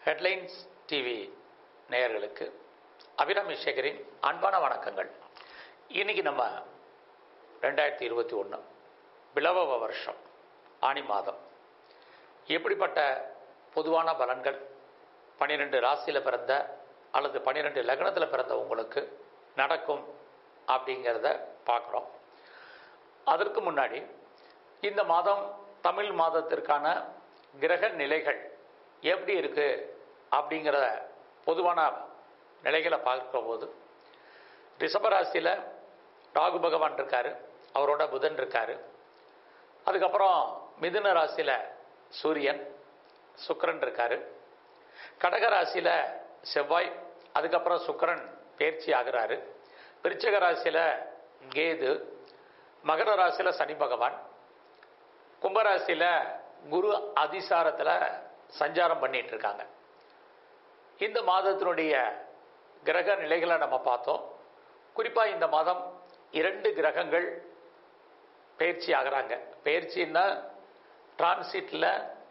headlines TV நேயர்களுக்கு அபிராமி சேகரின் அன்பான வணக்கங்கள் இன்னைக்கு நம்ம ரெண்டாயிரத்தி இருபத்தி ஒன்று பிளவ வருஷம் ஆணி மாதம் எப்படிப்பட்ட பொதுவான பலன்கள் பன்னிரெண்டு ராசியில் பிறந்த அல்லது பன்னிரெண்டு லக்னத்தில் பிறந்த உங்களுக்கு நடக்கும் அப்படிங்கிறத பார்க்குறோம் அதற்கு முன்னாடி இந்த மாதம் தமிழ் மாதத்திற்கான கிரக நிலைகள் எப்படி இருக்கு அப்படிங்கிற பொதுவான நிலைகளை பார்க்கும்போது ரிஷபராசியில் ராகு பகவான் இருக்காரு அவரோட புதன் இருக்காரு அதுக்கப்புறம் மிதுன ராசியில் சூரியன் சுக்கிரன் இருக்காரு கடக ராசியில் செவ்வாய் அதுக்கப்புறம் சுக்கிரன் பயிற்சி ஆகிறாரு விருச்சிக ராசியில் கேது மகர ராசியில் சனி பகவான் கும்பராசியில் குரு அதிசாரத்தில் சஞ்சாரம் பண்ணிட்டு இருக்காங்க இந்த மாதத்தினுடைய கிரக நிலைகளை நம்ம பார்த்தோம் குறிப்பாக இந்த மாதம் இரண்டு கிரகங்கள் பயிற்சி ஆகிறாங்க பயிற்சின்னா டிரான்சிட்டில்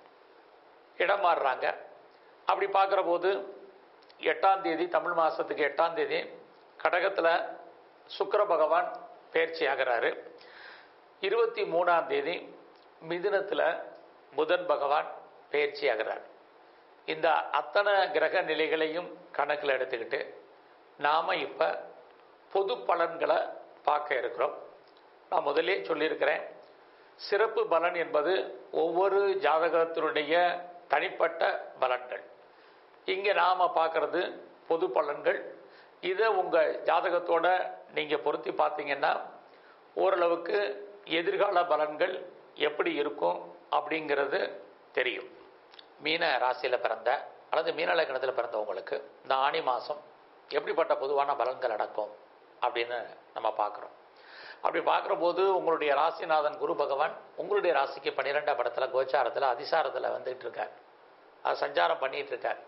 இடம் மாறுறாங்க அப்படி பார்க்குற போது எட்டாம் தேதி தமிழ் மாதத்துக்கு எட்டாம் தேதி கடகத்தில் சுக்கிர பகவான் பயிற்சி ஆகிறாரு இருபத்தி மூணாம் தேதி மிதுனத்தில் புதன் பகவான் பயிற்சி ஆகிறார் இந்த அத்தனை கிரக நிலைகளையும் கணக்கில் எடுத்துக்கிட்டு நாம் இப்போ பொது பலன்களை பார்க்க இருக்கிறோம் நான் முதலே சொல்லியிருக்கிறேன் சிறப்பு பலன் என்பது ஒவ்வொரு ஜாதகத்தினுடைய தனிப்பட்ட பலன்கள் இங்கே நாம் பார்க்கறது பொது பலன்கள் இதை உங்கள் ஜாதகத்தோட நீங்கள் பொருத்தி பார்த்தீங்கன்னா ஓரளவுக்கு எதிர்கால பலன்கள் எப்படி இருக்கும் அப்படிங்கிறது தெரியும் மீன ராசியில் பிறந்த அல்லது மீன லக்னத்தில் பிறந்தவங்களுக்கு இந்த ஆணி மாதம் எப்படிப்பட்ட பொதுவான பலன்கள் நடக்கும் அப்படின்னு நம்ம பார்க்குறோம் அப்படி பார்க்குற போது உங்களுடைய ராசிநாதன் குரு பகவான் உங்களுடைய ராசிக்கு பன்னிரெண்டாம் இடத்துல கோச்சாரத்தில் அதிசாரத்தில் வந்துட்டு இருக்கார் அது சஞ்சாரம் பண்ணிட்டு இருக்கார்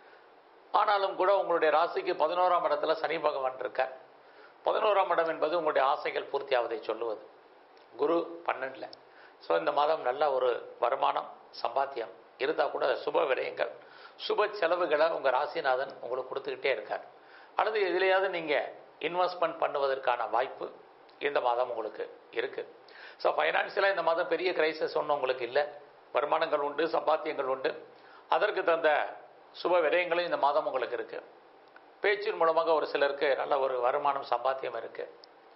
ஆனாலும் கூட உங்களுடைய ராசிக்கு பதினோராம் இடத்துல சனி பகவான் இருக்கார் பதினோராம் இடம் என்பது உங்களுடைய ஆசைகள் பூர்த்தியாவதை சொல்லுவது குரு பன்னெண்டில் ஸோ இந்த மாதம் நல்ல ஒரு வருமானம் சம்பாத்தியம் இருந்தால் கூட சுப விரயங்கள் சுப செலவுகளை உங்கள் ராசிநாதன் உங்களுக்கு கொடுத்துக்கிட்டே இருக்கார் அல்லது எதுலையாவது நீங்கள் இன்வெஸ்ட்மெண்ட் பண்ணுவதற்கான வாய்ப்பு இந்த மாதம் உங்களுக்கு இருக்குது ஸோ ஃபைனான்சியலாக இந்த மாதம் பெரிய கிரைசஸ் ஒன்றும் உங்களுக்கு இல்லை வருமானங்கள் உண்டு சம்பாத்தியங்கள் உண்டு அதற்கு தந்த சுப விரயங்களும் இந்த மாதம் உங்களுக்கு இருக்குது பேச்சின் மூலமாக ஒரு சிலருக்கு நல்ல ஒரு வருமானம் சம்பாத்தியம் இருக்குது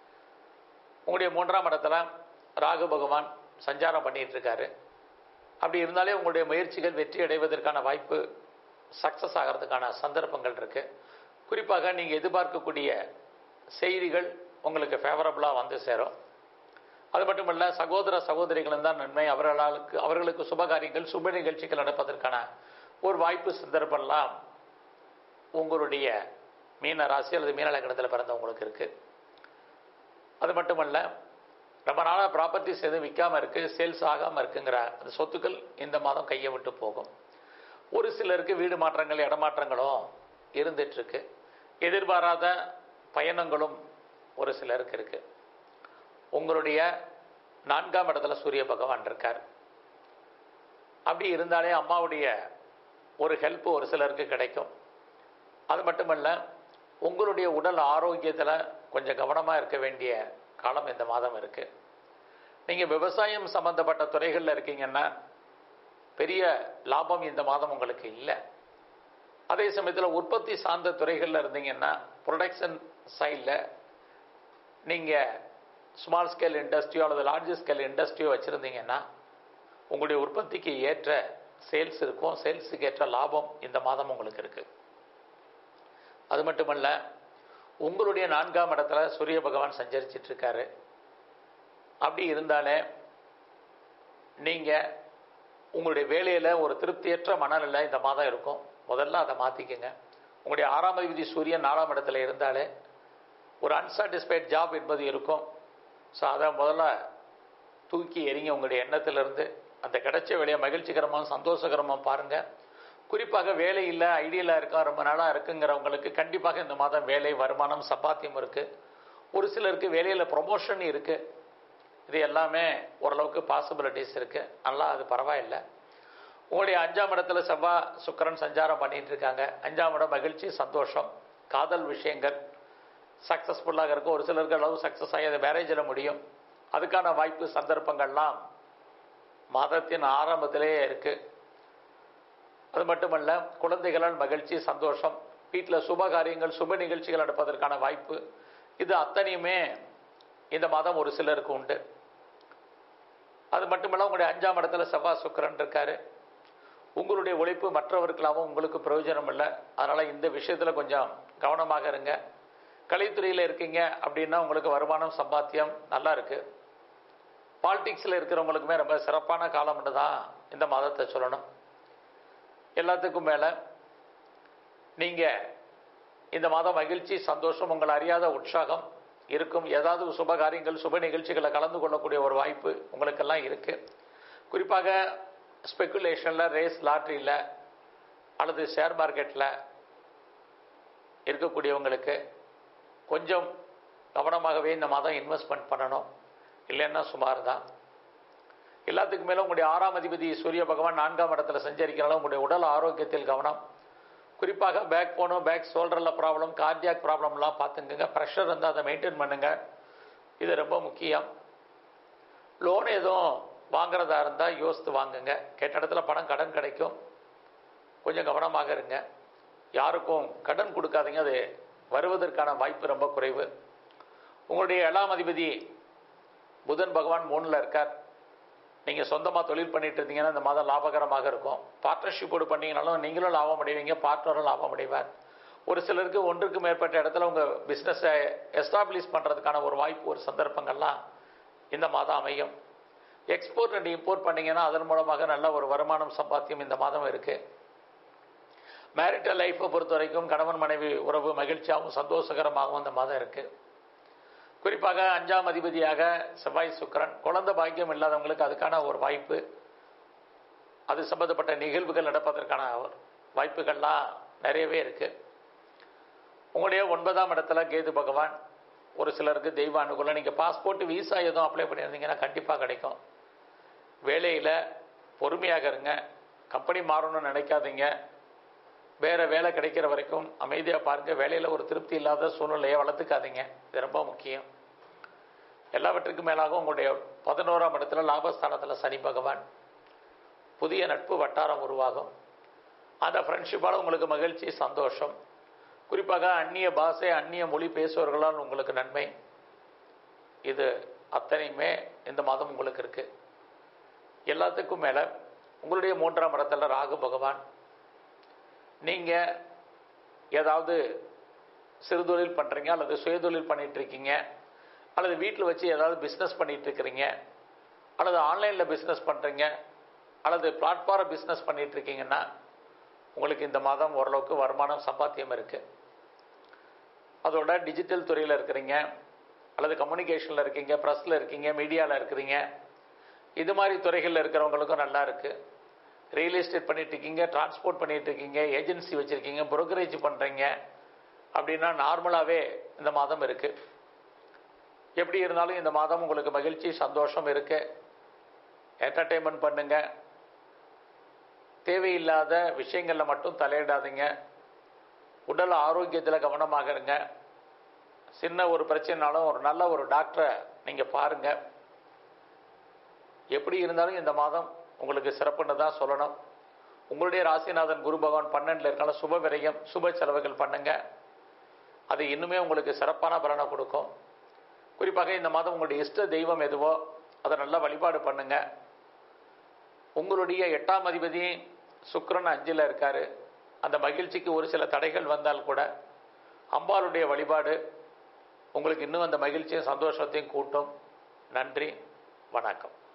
உங்களுடைய மூன்றாம் இடத்துல ராகு பகவான் சஞ்சாரம் பண்ணிட்டு இருக்காரு அப்படி இருந்தாலே உங்களுடைய முயற்சிகள் வெற்றி அடைவதற்கான வாய்ப்பு சக்ஸஸ் ஆகிறதுக்கான சந்தர்ப்பங்கள் இருக்கு குறிப்பாக நீங்கள் எதிர்பார்க்கக்கூடிய செய்திகள் உங்களுக்கு ஃபேவரபுளாக வந்து சேரும் அது மட்டுமல்ல சகோதர சகோதரிகளும் தான் நன்மை அவர்களுக்கு அவர்களுக்கு சுபகாரியங்கள் சுப நிகழ்ச்சிகள் நடப்பதற்கான ஒரு வாய்ப்பு சந்தர்ப்பம்லாம் உங்களுடைய மீன ராசி அல்லது மீன லக்கணத்தில் பிறந்தவங்களுக்கு இருக்குது அது மட்டுமல்ல ரொம்ப நாளாக ப்ராப்பர்ட்டிஸ் எதுவும் விற்காமல் இருக்குது சேல்ஸ் ஆகாமல் இருக்குங்கிற அந்த சொத்துக்கள் இந்த மாதம் கையை விட்டு போகும் ஒரு சிலருக்கு வீடு மாற்றங்கள் இடமாற்றங்களும் இருந்துகிட்ருக்கு எதிர்பாராத பயணங்களும் ஒரு சிலருக்கு இருக்குது உங்களுடைய நான்காம் இடத்துல சூரிய பகவான் இருக்கார் அப்படி இருந்தாலே அம்மாவுடைய ஒரு ஹெல்ப் ஒரு சிலருக்கு கிடைக்கும் அது மட்டுமல்ல உங்களுடைய உடல் ஆரோக்கியத்தில் கொஞ்சம் கவனமாக இருக்க வேண்டிய காலம் இந்த மாதம் இருக்குது நீங்கள் விவசாயம் சம்மந்தப்பட்ட துறைகளில் இருக்கீங்கன்னா பெரிய லாபம் இந்த மாதம் உங்களுக்கு இல்லை அதே சமயத்தில் உற்பத்தி சார்ந்த துறைகளில் இருந்தீங்கன்னா ப்ரொடக்ஷன் சைடில் நீங்கள் ஸ்மால் ஸ்கேல் இண்டஸ்ட்ரியோ அல்லது லார்ஜ் ஸ்கேல் இண்டஸ்ட்ரியோ வச்சுருந்தீங்கன்னா உங்களுடைய உற்பத்திக்கு ஏற்ற சேல்ஸ் இருக்கும் சேல்ஸுக்கு ஏற்ற லாபம் இந்த மாதம் உங்களுக்கு இருக்குது அது மட்டுமல்ல உங்களுடைய நான்காம் இடத்துல சூரிய பகவான் சஞ்சரிச்சிட்டு இருக்காரு அப்படி இருந்தாலே நீங்கள் உங்களுடைய வேலையில் ஒரு திருப்தியற்ற மனநிலை இந்த மாதம் இருக்கும் முதல்ல அதை மாற்றிக்கங்க உங்களுடைய ஆறாம் விதி சூரியன் நாலாம் இடத்துல இருந்தாலே ஒரு அன்சாட்டிஸ்ஃபைட் ஜாப் என்பது இருக்கும் ஸோ அதை முதல்ல தூக்கி எறிங்க உங்களுடைய எண்ணத்திலிருந்து அந்த கிடைச்ச வேலையை மகிழ்ச்சிகரமாக சந்தோஷகரமாக பாருங்கள் குறிப்பாக வேலை இல்லை ஐடியலாக இருக்கா ரொம்ப நாளாக இருக்குங்கிறவங்களுக்கு கண்டிப்பாக இந்த மாதம் வேலை வருமானம் சம்பாத்தியம் இருக்குது ஒரு சிலருக்கு வேலையில் ப்ரொமோஷன் இருக்குது இது எல்லாமே ஓரளவுக்கு பாசிபிலிட்டிஸ் இருக்குது நல்லா அது பரவாயில்லை உங்களுடைய அஞ்சாம் இடத்துல செவ்வாய் சுக்கிரன் சஞ்சாரம் பண்ணிட்டு இருக்காங்க அஞ்சாம் இடம் மகிழ்ச்சி சந்தோஷம் காதல் விஷயங்கள் சக்ஸஸ்ஃபுல்லாக இருக்கும் ஒரு சிலருக்கு லவ் சக்ஸஸ் ஆகி அது மேரேஜில் முடியும் அதுக்கான வாய்ப்பு சந்தர்ப்பங்கள்லாம் மாதத்தின் ஆரம்பத்திலேயே இருக்கு அது மட்டுமல்ல குழந்தைகளால் மகிழ்ச்சி சந்தோஷம் வீட்டில் சுப காரியங்கள் சுப நிகழ்ச்சிகள் நடப்பதற்கான வாய்ப்பு இது அத்தனையுமே இந்த மாதம் ஒரு சிலருக்கு உண்டு அது மட்டுமல்ல உங்களுடைய அஞ்சாம் இடத்துல செவ்வாய் சுக்கிரன் இருக்காரு உங்களுடைய உழைப்பு மற்றவர்களாகவும் உங்களுக்கு பிரயோஜனம் இல்லை அதனால் இந்த விஷயத்தில் கொஞ்சம் கவனமாக இருங்க கலைத்துறையில் இருக்கீங்க அப்படின்னா உங்களுக்கு வருமானம் சம்பாத்தியம் நல்லா இருக்கு பாலிடிக்ஸில் இருக்கிறவங்களுக்குமே ரொம்ப சிறப்பான காலம்னு தான் இந்த மாதத்தை சொல்லணும் எல்லாத்துக்கும் மேலே நீங்கள் இந்த மாதம் மகிழ்ச்சி சந்தோஷம் உங்களை அறியாத உற்சாகம் இருக்கும் ஏதாவது சுப காரியங்கள் சுப நிகழ்ச்சிகளை கலந்து கொள்ளக்கூடிய ஒரு வாய்ப்பு உங்களுக்கெல்லாம் இருக்குது குறிப்பாக ஸ்பெக்குலேஷனில் ரேஸ் லாட்ரியில் அல்லது ஷேர் மார்க்கெட்டில் இருக்கக்கூடியவங்களுக்கு கொஞ்சம் கவனமாகவே இந்த மாதம் இன்வெஸ்ட்மெண்ட் பண்ணணும் இல்லைன்னா சுமார் தான் எல்லாத்துக்கும் மேலே உங்களுடைய ஆறாம் அதிபதி சூரிய பகவான் நான்காம் இடத்துல சஞ்சரிக்கிறனால உங்களுடைய உடல் ஆரோக்கியத்தில் கவனம் குறிப்பாக பேக் போனும் பேக் ஷோல்டரில் ப்ராப்ளம் கார்டியாக் ப்ராப்ளம்லாம் பார்த்துக்குங்க ப்ரெஷர் இருந்தால் அதை மெயின்டைன் பண்ணுங்க இது ரொம்ப முக்கியம் லோன் எதுவும் வாங்குறதா இருந்தால் யோசித்து வாங்குங்க கேட்ட இடத்துல பணம் கடன் கிடைக்கும் கொஞ்சம் கவனமாக இருங்க யாருக்கும் கடன் கொடுக்காதீங்க அது வருவதற்கான வாய்ப்பு ரொம்ப குறைவு உங்களுடைய ஏழாம் அதிபதி புதன் பகவான் மூணில் இருக்கார் நீங்கள் சொந்தமாக தொழில் பண்ணிட்டு இருந்தீங்கன்னா இந்த மாதம் லாபகரமாக இருக்கும் பார்ட்னர்ஷிப்போடு பண்ணீங்கனாலும் நீங்களும் லாபம் அடைவீங்க பார்ட்னரும் லாபம் அடைவார் ஒரு சிலருக்கு ஒன்றுக்கு மேற்பட்ட இடத்துல உங்கள் பிஸ்னஸை எஸ்டாப்ளிஷ் பண்ணுறதுக்கான ஒரு வாய்ப்பு ஒரு சந்தர்ப்பங்கள்லாம் இந்த மாதம் அமையும் எக்ஸ்போர்ட் அண்ட் இம்போர்ட் பண்ணீங்கன்னா அதன் மூலமாக நல்ல ஒரு வருமானம் சம்பாத்தியம் இந்த மாதம் இருக்குது மேரிட்டல் லைஃப்பை பொறுத்த வரைக்கும் கணவன் மனைவி உறவு மகிழ்ச்சியாகவும் சந்தோஷகரமாகவும் இந்த மாதம் இருக்குது குறிப்பாக அஞ்சாம் அதிபதியாக செவ்வாய் சுக்கரன் குழந்தை பாக்கியம் இல்லாதவங்களுக்கு அதுக்கான ஒரு வாய்ப்பு அது சம்பந்தப்பட்ட நிகழ்வுகள் நடப்பதற்கான வாய்ப்புகள்லாம் நிறையவே இருக்கு உங்களுடைய ஒன்பதாம் இடத்துல கேது பகவான் ஒரு சிலருக்கு தெய்வ அனுகூலம் நீங்கள் பாஸ்போர்ட் விசா எதுவும் அப்ளை பண்ணியிருந்தீங்கன்னா கண்டிப்பாக கிடைக்கும் வேலையில் பொறுமையாக இருங்க கம்பெனி மாறணும்னு நினைக்காதீங்க வேறு வேலை கிடைக்கிற வரைக்கும் அமைதியாக பாருங்கள் வேலையில் ஒரு திருப்தி இல்லாத சூழ்நிலையை வளர்த்துக்காதீங்க இது ரொம்ப முக்கியம் எல்லாவற்றுக்கும் மேலாக உங்களுடைய பதினோராம் இடத்துல லாபஸ்தானத்தில் சனி பகவான் புதிய நட்பு வட்டாரம் உருவாகும் அந்த ஃப்ரெண்ட்ஷிப்பால் உங்களுக்கு மகிழ்ச்சி சந்தோஷம் குறிப்பாக அந்நிய பாஷை அந்நிய மொழி பேசுபவர்களால் உங்களுக்கு நன்மை இது அத்தனையுமே இந்த மாதம் உங்களுக்கு இருக்கு எல்லாத்துக்கும் மேலே உங்களுடைய மூன்றாம் இடத்துல ராகு பகவான் நீங்கள் ஏதாவது சிறுதொழில் பண்ணுறீங்க அல்லது சுயதொழில் பண்ணிட்டு இருக்கீங்க அல்லது வீட்டில் வச்சு ஏதாவது பிஸ்னஸ் பண்ணிட்டு இருக்கிறீங்க அல்லது ஆன்லைனில் பிஸ்னஸ் பண்ணுறீங்க அல்லது பிளாட்ஃபார்ம் பிஸ்னஸ் பண்ணிட்டு இருக்கீங்கன்னா உங்களுக்கு இந்த மாதம் ஓரளவுக்கு வருமானம் சம்பாத்தியம் இருக்குது அதோட டிஜிட்டல் துறையில் இருக்கிறீங்க அல்லது கம்யூனிகேஷனில் இருக்கீங்க ப்ரெஸ்ஸில் இருக்கீங்க மீடியாவில் இருக்கிறீங்க இது மாதிரி துறைகளில் இருக்கிறவங்களுக்கும் நல்லா இருக்குது ரியல் எஸ்டேட் பண்ணிட்டு இருக்கீங்க டிரான்ஸ்போர்ட் பண்ணிட்டு இருக்கீங்க ஏஜென்சி வச்சுருக்கீங்க புரோக்கரேஜ் பண்ணுறீங்க அப்படின்னா நார்மலாகவே இந்த மாதம் இருக்குது எப்படி இருந்தாலும் இந்த மாதம் உங்களுக்கு மகிழ்ச்சி சந்தோஷம் இருக்கு என்டர்டெயின்மெண்ட் பண்ணுங்க தேவையில்லாத விஷயங்களில் மட்டும் தலையிடாதீங்க உடல் ஆரோக்கியத்தில் கவனமாக இருங்க சின்ன ஒரு பிரச்சனைனாலும் ஒரு நல்ல ஒரு டாக்டரை நீங்கள் பாருங்கள் எப்படி இருந்தாலும் இந்த மாதம் உங்களுக்கு சிறப்புன்னு தான் சொல்லணும் உங்களுடைய ராசிநாதன் குரு பகவான் பன்னெண்டில் இருக்கால சுப விரயம் சுப செலவுகள் பண்ணுங்க அது இன்னுமே உங்களுக்கு சிறப்பான பலனை கொடுக்கும் குறிப்பாக இந்த மாதம் உங்களுடைய இஷ்ட தெய்வம் எதுவோ அதை நல்லா வழிபாடு பண்ணுங்க உங்களுடைய எட்டாம் அதிபதி சுக்கிரன் அஞ்சில் இருக்காரு அந்த மகிழ்ச்சிக்கு ஒரு சில தடைகள் வந்தால் கூட அம்பாளுடைய வழிபாடு உங்களுக்கு இன்னும் அந்த மகிழ்ச்சியும் சந்தோஷத்தையும் கூட்டும் நன்றி வணக்கம்